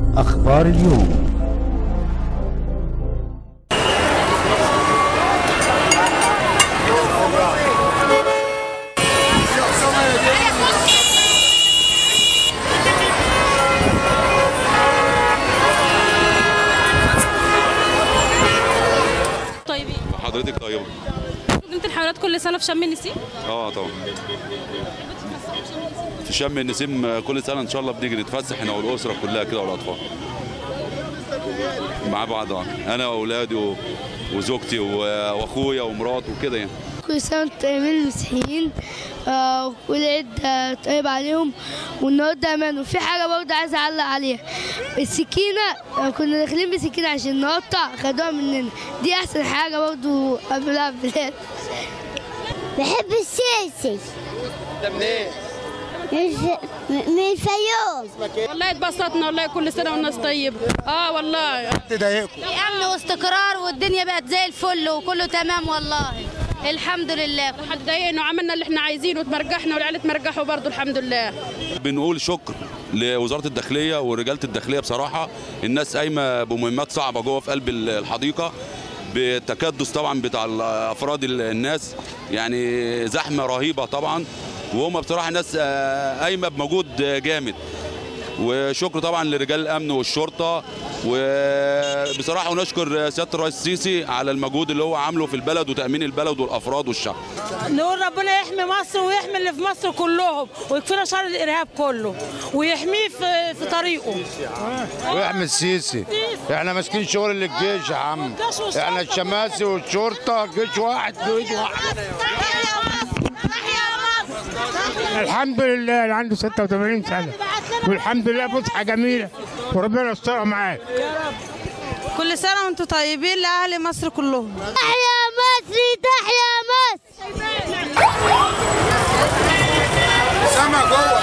أخبار اليوم طيبين حضرتك طيبه انت الحيوانات كل سنه في شم النسيم اه طبعا في شم النسيم كل سنه ان شاء الله بنيجي نتفسح احنا والاسره كلها كده والاطفال مع بعض آه. انا واولادي و- وزوجتي و- واخويا ومراتي وكده يعني كل سنة وانتم طيبين المسيحيين آه، والعيد آه، طيب عليهم والنهارده امان وفي حاجة برضه عايز اعلق عليها السكينة آه، كنا داخلين بسكينة عشان نقطع خدوها مننا دي احسن حاجة برضه قبلها بلاد بحب السيسي ده منين؟ من الفيوم والله اتبسطنا والله كل سنه والناس طيب اه والله تضايقكم في امن واستقرار والدنيا بقت زي الفل وكله تمام والله الحمد لله حد ضايقنا وعملنا اللي احنا عايزينه وتمرجحنا والعيال اتمرجحوا برضه الحمد لله بنقول شكر لوزاره الداخليه ورجاله الداخليه بصراحه الناس قايمه بمهمات صعبه جوه في قلب الحديقه بالتكدس طبعا بتاع افراد الناس يعني زحمه رهيبه طبعا وهم بصراحه ناس آه، قايمه بمجهود جامد وشكر طبعا لرجال الامن والشرطه وبصراحه ونشكر سياده الرئيس السيسي على المجهود اللي هو عامله في البلد وتامين البلد والافراد والشعب نقول ربنا يحمي مصر ويحمي اللي في مصر كلهم ويكفينا شر الارهاب كله ويحميه في, في طريقه واحمد السيسي احنا ماسكين شغل للجيش يا عم احنا الشماسي والشرطه جيش واحد جيش واحد الحمد لله انا عندي 86 سنه والحمد لله فسحه جميله وربنا يسترها معاك كل سنه وانتم طيبين لاهل مصر كلهم تحيا مصر تحيا مصر سما جوه